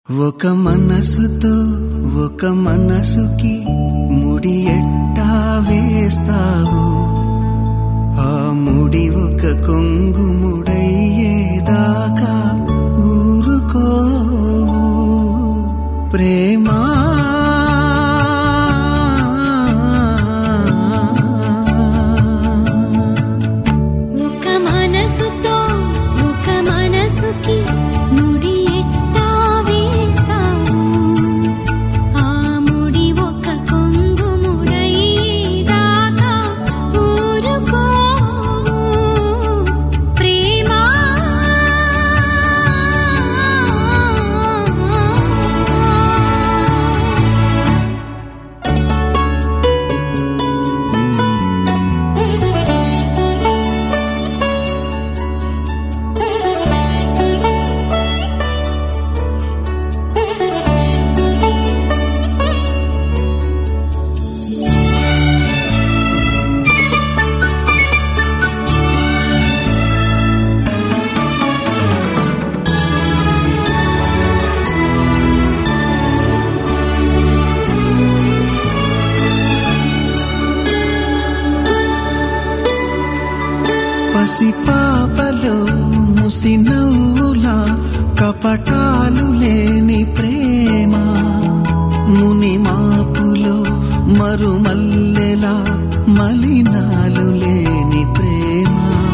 ఒక మనసుతో ఒక మనసుకి ముడి ఎట్టా వేస్తావు ఆ ముడి ఒక కొంగు ముడయ్యేదాకా ఊరుకో ప్రేమా ఒక మనసుతో ఒక మనసుకి ముడి ఎట్టా వేస్తావు ఆ ముడి ఒక కొంగు ముడయ్యేదాకా ఊరుకో ప్రేమా పసిపాపలో ముసి నవ్వులా కపటాలు లేని ప్రేమ ముని మాపులో మరుమల్లెలా మలినాలు లేని ప్రేమ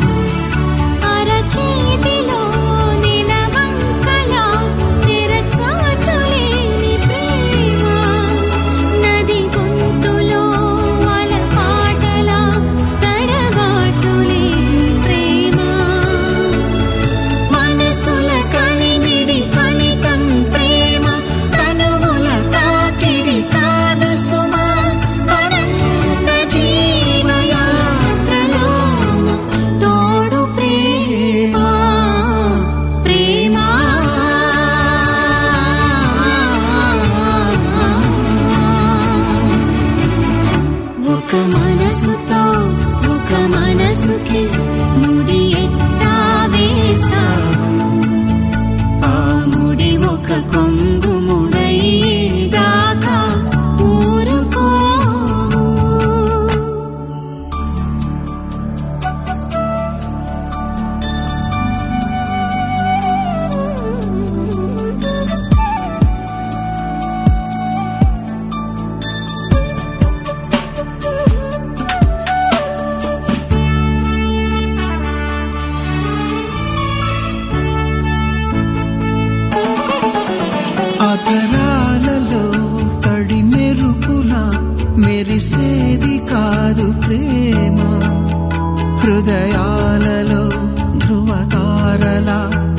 అరచేతిలో నిలవంకలా తెరచాటులేని ప్రేమ నది గొంతులో అలపాటలా తడబాటులేని ప్రేమ మనసుల కలిమిడి ఫలితం ప్రేమ కనువుల తాకిడి కాదు సుమా అనంత జీవయాత్రలోన తోడు ప్రేమ ప్రేమ ఒక మనసుతో ఒక మనసుకి ముడి ఎట్టా వేస్తావు ఆ ముడి ఒక కొంగు ముడయ్యేదాకా ఊరుకో అతరాలలో తడి మెరుపులా మెరిసేది కాదు ప్రేమ హృదయాలలో ధృవతారలా